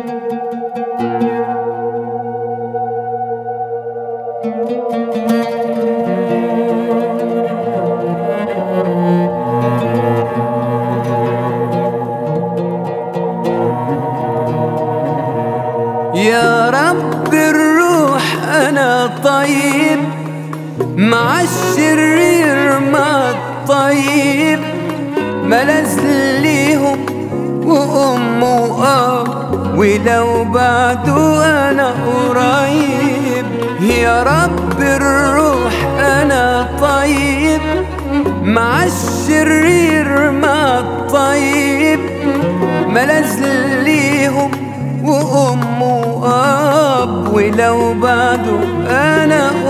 يا رب الروح أنا طيب مع الشرير ما الطيب ملز ليهم وأم وأب ولو بعدوا أنا قريب يا رب الروح أنا طيب مع الشرير ما الطيب ملز ليهم وأم وأب ولو بعدوا أنا